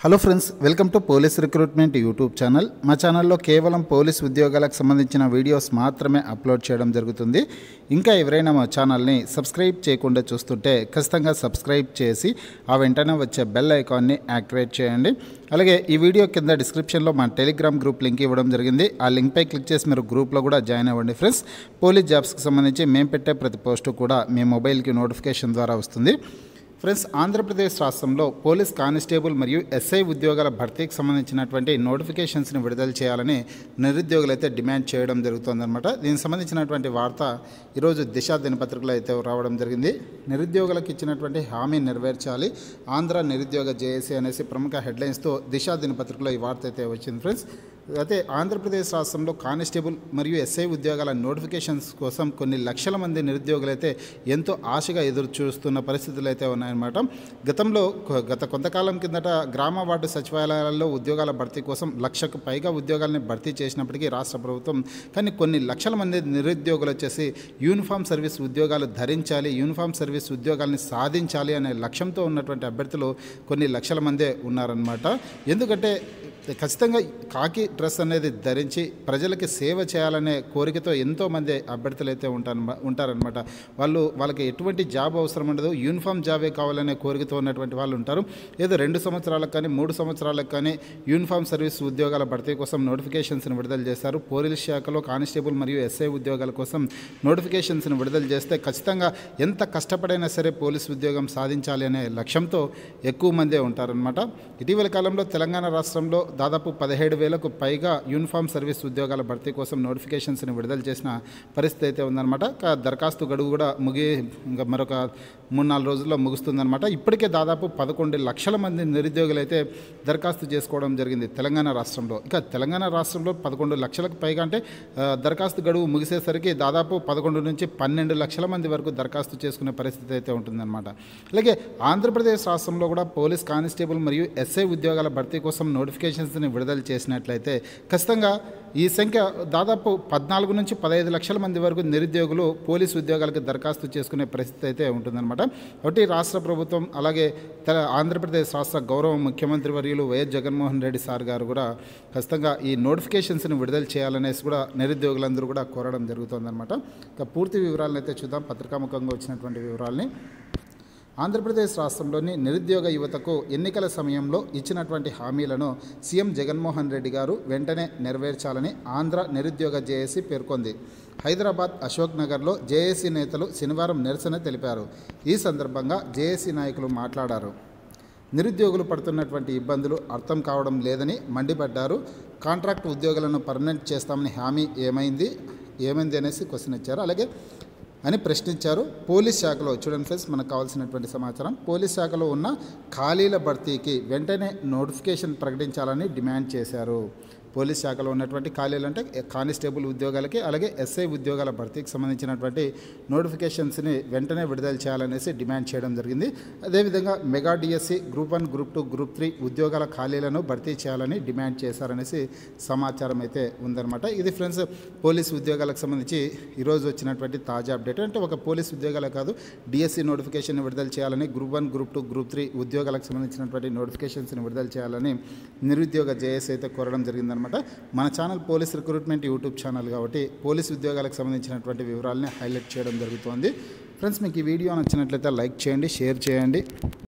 hello friends welcome to police recruitment YouTube channel మా ఛానల్లో కేవలం పోలీస్ ఉద్యోగాలకు సంబంధించిన వీడియోస్ మాత్రమే అప్లోడ్ చేయడం జరుగుతుంది ఇంకా ఎవరైనా మా ఛానల్ని సబ్స్క్రైబ్ చేయకుండా చూస్తుంటే ఖచ్చితంగా సబ్స్క్రైబ్ చేసి ఆ వెంటనే వచ్చే బెల్ ఐకాన్ని యాక్టివేట్ చేయండి అలాగే ఈ వీడియో కింద డిస్క్రిప్షన్లో మా టెలిగ్రామ్ గ్రూప్ లింక్ ఇవ్వడం జరిగింది ఆ లింక్పై క్లిక్ చేసి మీరు గ్రూప్లో కూడా జాయిన్ అవ్వండి ఫ్రెండ్స్ పోలీస్ జాబ్స్కి సంబంధించి మేము పెట్టే ప్రతి పోస్టు కూడా మీ మొబైల్కి నోటిఫికేషన్ ద్వారా వస్తుంది ఫ్రెండ్స్ ఆంధ్రప్రదేశ్ రాష్ట్రంలో పోలీస్ కానిస్టేబుల్ మరియు ఎస్ఐ ఉద్యోగాల భర్తీకి సంబంధించినటువంటి నోటిఫికేషన్స్ని విడుదల చేయాలని నిరుద్యోగులు అయితే డిమాండ్ చేయడం జరుగుతుందన్నమాట దీనికి సంబంధించినటువంటి వార్త ఈరోజు దిశ దినపత్రికలో అయితే రావడం జరిగింది నిరుద్యోగులకు ఇచ్చినటువంటి హామీ నెరవేర్చాలి ఆంధ్ర నిరుద్యోగ జేఏసీ అనేసి ప్రముఖ హెడ్లైన్స్తో దిశ దినపత్రికలో ఈ వార్త అయితే వచ్చింది ఫ్రెండ్స్ అయితే ఆంధ్రప్రదేశ్ రాష్ట్రంలో కానిస్టేబుల్ మరియు ఎస్ఐ ఉద్యోగాల నోటిఫికేషన్స్ కోసం కొన్ని లక్షల మంది నిరుద్యోగులైతే ఎంతో ఆశగా ఎదురు చూస్తున్న పరిస్థితులు అయితే ఉన్నాయన్నమాట గతంలో కొ- గత కొంతకాలం కిందట గ్రామ వార్డు సచివాలయాల్లో ఉద్యోగాల భర్తీ కోసం లక్షకు పైగా ఉద్యోగాలని భర్తీ చేసినప్పటికీ రాష్ట్ర ప్రభుత్వం కానీ కొన్ని లక్షల మంది నిరుద్యోగులు వచ్చేసి యూనిఫామ్ సర్వీస్ ఉద్యోగాలు ధరించాలి యూనిఫామ్ సర్వీస్ ఉద్యోగాల్ని సాధించాలి అనే లక్ష్యంతో ఉన్నటువంటి అభ్యర్థులు కొన్ని లక్షల మందే ఉన్నారనమాట ఎందుకంటే ఖచ్చితంగా కాకి డ్రెస్ అనేది ధరించి ప్రజలకి సేవ చేయాలనే కోరికతో ఎంతోమంది అభ్యర్థులు అయితే ఉంటారు ఉంటారనమాట వాళ్ళు వాళ్ళకి ఎటువంటి జాబ్ అవసరం ఉండదు యూనిఫామ్ జాబే కావాలనే కోరికతో ఉన్నటువంటి వాళ్ళు ఉంటారు ఏదో రెండు సంవత్సరాలకు కానీ మూడు సంవత్సరాలకు కానీ యూనిఫామ్ సర్వీస్ ఉద్యోగాల భర్తీ కోసం నోటిఫికేషన్స్ని విడుదల చేశారు పోలీస్ శాఖలో కానిస్టేబుల్ మరియు ఎస్ఐ ఉద్యోగాల కోసం నోటిఫికేషన్స్ని విడుదల చేస్తే ఖచ్చితంగా ఎంత కష్టపడైనా సరే పోలీస్ ఉద్యోగం సాధించాలి అనే లక్ష్యంతో ఎక్కువ మందే ఉంటారనమాట ఇటీవల కాలంలో తెలంగాణ రాష్ట్రంలో దాదాపు పదిహేడు వేలకు పైగా యూనిఫామ్ సర్వీస్ ఉద్యోగాల భర్తీ కోసం నోటిఫికేషన్స్ని విడుదల చేసిన పరిస్థితి అయితే ఉందన్నమాట కా- దరఖాస్తు గడువు కూడా ముగి ఇంకా మరొక మూడు నాలుగు రోజుల్లో ముగుస్తుందన్నమాట ఇప్పటికే దాదాపు పదకొండు లక్షల మంది నిరుద్యోగులు అయితే దరఖాస్తు చేసుకోవడం జరిగింది తెలంగాణ రాష్ట్రంలో ఇక తెలంగాణ రాష్ట్రంలో పదకొండు లక్షలకు పైగా అంటే ఆ, దరఖాస్తు గడువు ముగిసేసరికి దాదాపు పదకొండు నుంచి పన్నెండు లక్షల మంది వరకు దరఖాస్తు చేసుకునే పరిస్థితి అయితే ఉంటుందన్నమాట అలాగే ఆంధ్రప్రదేశ్ రాష్ట్రంలో కూడా పోలీస్ కానిస్టేబుల్ మరియు ఎస్ఐ ఉద్యోగాల భర్తీ కోసం నోటిఫికేషన్స్ని విడుదల చేసినట్లయితే ఖచ్చితంగా ఈ సంఖ్య దాదాపు పద్నాలుగు నుంచి పదహైదు లక్షల మంది వరకు నిరుద్యోగులు పోలీస్ ఉద్యోగాలకు దరఖాస్తు చేసుకునే పరిస్థితి అయితే ఉంటుందన్నమాట ఒకటి రాష్ట్ర ప్రభుత్వం అలాగే తెల ఆంధ్రప్రదేశ్ రాష్ట్ర గౌరవ ముఖ్యమంత్రి వర్యులు వైఎస్ జగన్మోహన్ రెడ్డి సార్ గారు కూడా ఖచ్చితంగా ఈ నోటిఫికేషన్స్ని విడుదల చేయాలనేసి కూడా నిరుద్యోగులందరూ కూడా కోరడం జరుగుతుందన్నమాట ఇక పూర్తి వివరాలను అయితే చూద్దాం పత్రికాముఖంగా వచ్చినటువంటి వివరాలని ఆంధ్రప్రదేశ్ రాష్ట్రంలోని నిరుద్యోగ యువతకు ఎన్నికల సమయంలో ఇచ్చినటువంటి హామీలను సీఎం జగన్మోహన్ రెడ్డి గారు వెంటనే నెరవేర్చాలని ఆంధ్ర నిరుద్యోగ జేఏసీ పేర్కొంది హైదరాబాద్ అశోక్ నగర్లో జేఏసీ నేతలు శనివారం నిరసన తెలిపారు ఈ సందర్భంగా జేఏసీ నాయకులు మాట్లాడారు నిరుద్యోగులు పడుతున్నటువంటి ఇబ్బందులు అర్థం కావడం లేదని మండిపడ్డారు కాంట్రాక్ట్ ఉద్యోగులను పర్మనెంట్ చేస్తామని హామీ ఏమైంది ఏమైంది అనేసి క్వశ్చన్ ఇచ్చారు అలాగే అని ప్రశ్నించారు పోలీస్ శాఖలో చూడండి ఫ్రెండ్స్ మనకు కావాల్సినటువంటి సమాచారం పోలీస్ శాఖలో ఉన్న ఖాళీల భర్తీకి వెంటనే నోటిఫికేషన్ ప్రకటించాలని డిమాండ్ చేశారు పోలీస్ శాఖలో ఉన్నటువంటి ఖాళీలు అంటే కానిస్టేబుల్ ఉద్యోగాలకి అలాగే ఎస్ఐ ఉద్యోగాల భర్తీకి సంబంధించినటువంటి నోటిఫికేషన్స్ని వెంటనే విడుదల చేయాలనేసి డిమాండ్ చేయడం జరిగింది అదేవిధంగా mega DSC group one group two group three ఉద్యోగాల ఖాళీలను భర్తీ చేయాలని డిమాండ్ చేశారనేసి సమాచారం అయితే ఉందన్నమాట ఇది ఫ్రెండ్స్ పోలీస్ ఉద్యోగాలకు సంబంధించి ఈరోజు వచ్చినటువంటి తాజా అప్డేట్ అంటే ఒక పోలీస్ ఉద్యోగాలే కాదు డిఎస్సి నోటిఫికేషన్ విడుదల చేయాలని group one group two group three ఉద్యోగాలకు సంబంధించినటువంటి నోటిఫికేషన్స్ని విడుదల చేయాలని నిరుద్యోగ జేఎస్ అయితే కోరడం జరిగిందనమాట మన channel police recruitment YouTube channel కాబట్టి పోలీస్ ఉద్యోగాలకు సంబంధించినటువంటి వివరాలని హైలైట్ చేయడం జరుగుతోంది ఫ్రెండ్స్ మీకు ఈ వీడియో నచ్చినట్లయితే లైక్ చేయండి షేర్ చేయండి